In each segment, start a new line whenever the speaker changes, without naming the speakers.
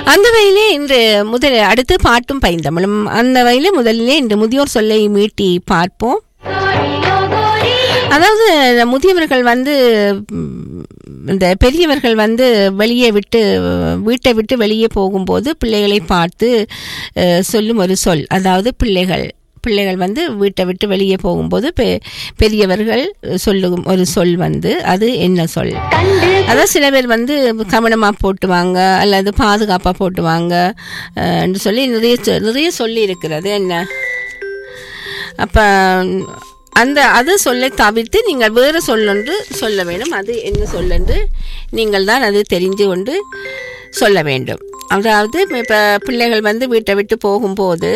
அந்த வகையிலே இன்று முதல் அடுத்து பாட்டும் பைந்தமிழும் அந்த வகையிலே முதலிலே இன்று முதியோர் சொல்லை மீட்டி பார்ப்போம் அதாவது இந்த முதியவர்கள் வந்து ம், இந்த பெரியவர்கள் வந்து வெளியே விட்டு வீட்டை விட்டு வெளியே போகும்போது பிள்ளைகளை பார்த்து அஹ், சொல்லும் ஒரு சொல் அதாவது பிள்ளைகள் பிள்ளைகள் வந்து வீட்டை விட்டு வெளியே போகும்போது பெ- பெரியவர்கள் சொல்லும் ஒரு சொல் வந்து அது என்ன சொல் அதான் சில பேர் வந்து கவனமாக போட்டுவாங்க அல்லது பாதுகாப்பாக போட்டுவாங்க அஹ், என்று சொல்லி நிறைய சொ- நிறைய சொல்லி இருக்கிறது என்ன அப்போ அந்த அது சொல்லை தவிர்த்து நீங்கள் வேறு சொல்லொன்று சொல்ல வேண்டும் அது என்ன சொல்லென்று நீங்கள் தான் அது தெரிந்து கொண்டு சொல்ல வேண்டும் அதாவது இப்போ பிள்ளைகள் வந்து வீட்டை விட்டு போகும்போது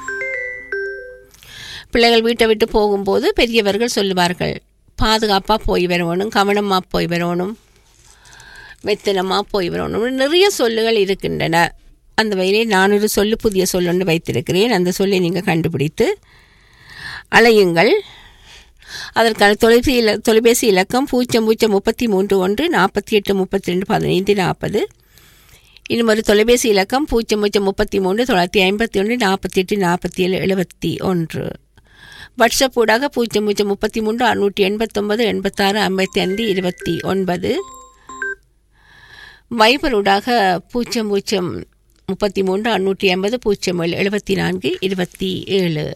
பிள்ளைகள் வீட்டை விட்டு போகும்போது பெரியவர்கள் சொல்லுவார்கள் பாதுகாப்பாக போய் வரணும் கவனமாக போய் வரணும் மெத்தனமாக போய் வரணும் நிறைய சொல்லுகள் இருக்கின்றன அந்த வகையிலே நான் ஒரு சொல்லு புதிய சொல்லொன்று வைத்திருக்கிறேன் அந்த சொல்லை நீங்கள் கண்டுபிடித்து அலையுங்கள் அதற்கான தொலைபேசி இல தொலைபேசி இலக்கம் பூஜ்ஜியம் பூஜ்ஜியம் முப்பத்தி மூன்று ஒன்று நாற்பத்தி எட்டு முப்பத்தி ரெண்டு பதினைந்து நாற்பது இன்னும் ஒரு தொலைபேசி இலக்கம் பூஜ்ஜியம் பூஜ்ஜியம் முப்பத்தி மூன்று தொள்ளாயிரத்தி ஐம்பத்தி ஒன்று நாற்பத்தி எட்டு நாற்பத்தி ஏழு எழுபத்தி ஒன்று வாட்ஸ்அப் ஊடாக பூஜ்ஜியம் பூஜ்ஜியம் முப்பத்தி மூன்று அறுநூற்றி எண்பத்தொன்பது எண்பத்தாறு ஐம்பத்தி ஐந்து இருபத்தி ஒன்பது வைபர் ஊடாக பூஜ்ஜியம் பூஜ்ஜியம் முப்பத்தி மூன்று அறுநூற்றி ஐம்பது பூஜ்ஜியம் ஏழு எழுபத்தி நான்கு இருபத்தி ஏழு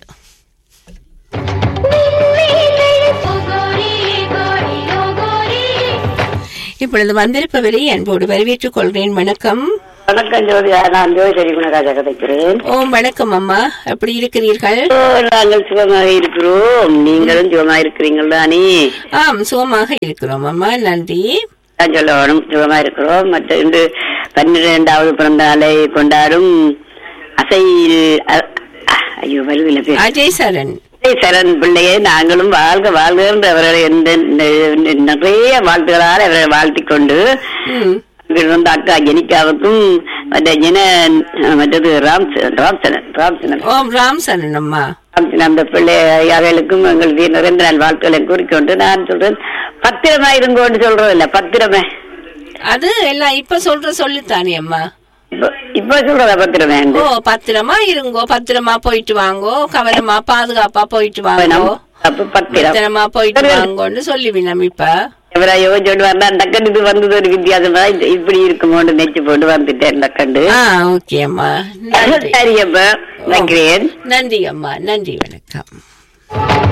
இப்பொழுது வந்திருப்பவரை அன்போடு வரவேற்றுக் கொள்கிறேன் வணக்கம்
வணக்கம் ஜோதியா நான் ஜோதி குணராஜா கதைக்கிறேன்
ஓம் வணக்கம் அம்மா எப்படி இருக்கிறீர்கள்
ஓ, நாங்கள் சுகமாக இருக்கிறோம் நீங்களும் சுகமாக இருக்கிறீங்கள் தானே
ஆம் சுகமாக இருக்கிறோம் அம்மா நன்றி
நான் சொல்லணும் சுகமாக இருக்கிறோம் மற்ற இன்று பன்னிரெண்டாவது பிறந்த நாளை கொண்டாடும் அசையில் அ- அ- ஐயோ வருதில்ல பேர்
அஜய் சரண்
அசை சரண் பிள்ளையை நாங்களும் வாழ்க வாழ்க என்று அவர்களை எந்த ந- நிறைய வாழ்த்துக்களால் அவரை வாழ்த்திக் கொண்டு
ம்
அங்கிருந்து அக்கா ஜெனிகாவுக்கும் மற்ற ஜென மற்றது ராம் ராம்சனன் ராம்சனன்
ஓம் ராம் சரண் அம்மா
அந்த பிள்ளை அவைகளுக்கும் எங்கள் வீர் நிறைந்த நாள் வாழ்த்துக்களை கூறிக்கொண்டு நான் சொல்றேன் பத்திரமா இருங்கோன்னு சொல்றது இல்ல பத்திரமே
அது எல்லாம் இப்ப சொல்ற சொல்லுத்தானே அம்மா
இப்ப- இப்ப சொல்றதா பத்திரமே
ஓ பத்திரமா இருங்கோ பத்திரமா போயிட்டு வாங்கோ கவனமா பாதுகாப்பா போயிட்டு வாங்கோ
அப்ப பத்திரம்
பத்திரமா போயிட்டு வாங்கோன்னு சொல்லிவினம் இப்ப
எவராயோ சொல்லி வந்தா டக்கண்டு இது வந்தது ஒரு வித்தியாசமா இது இப்படி இருக்குமோன்னு நெச்சு போட்டு வந்துட்டேன் டக்கண்டு
ஆ ஓகே அம்மா நன்றி
சரி அப்ப வைக்கிறேன்
நன்றி அம்மா நன்றி வணக்கம்